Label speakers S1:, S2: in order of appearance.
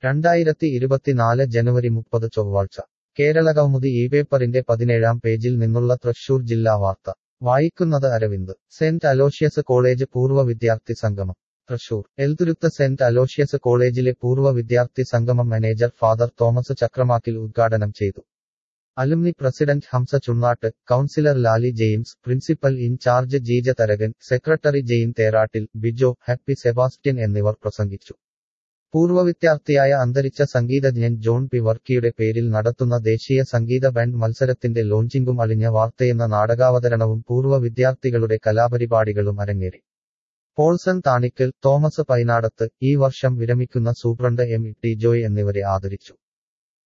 S1: രണ്ടായിരത്തി ഇരുപത്തിനാല് ജനുവരി മുപ്പത് ചൊവ്വാഴ്ച കേരളകൗമുദി ഈ പേപ്പറിന്റെ പതിനേഴാം പേജിൽ നിന്നുള്ള തൃശൂർ ജില്ലാ വാർത്ത വായിക്കുന്നത് അരവിന്ദ് സെന്റ് അലോഷ്യസ് കോളേജ് പൂർവ്വ വിദ്യാർത്ഥി സംഗമം തൃശൂർ എൽതുരുത്ത് സെന്റ് അലോഷ്യസ് കോളേജിലെ പൂർവ്വ വിദ്യാർത്ഥി സംഗമം മാനേജർ ഫാദർ തോമസ് ചക്രമാക്കിൽ ഉദ്ഘാടനം ചെയ്തു alumni president Hamsa Chunnatt councillor Lali James principal in charge Jeeja Tharakan secretary Jain Therattil Bijo Happy Sebastian എന്നിവർ പ്രസംഗിച്ചു പൂർവ്വ വിദ്യാർത്ഥിയായ അന്തരിച്ച സംഗീതജ്ഞൻ ജോൺ പി വർക്കിയുടെ പേരിൽ നടത്തുന്ന ദേശീയ സംഗീത ബാൻഡ് മത്സരത്തിന്റെ ലോഞ്ചിംഗും അളിഞ്ഞ വാർത്തയെന്ന നാടകാവതരണവും പൂർവ്വ വിദ്യാർത്ഥികളുടെ കലാപരിപാടികളും അരങ്ങേറി പോൾസൺ താണിക്കൽ തോമസ് പൈനാടത്ത് ഈ വർഷം വിരമിക്കുന്ന സൂപ്രണ്ട് എം ടി ജോയ് എന്നിവരെ ആദരിച്ചു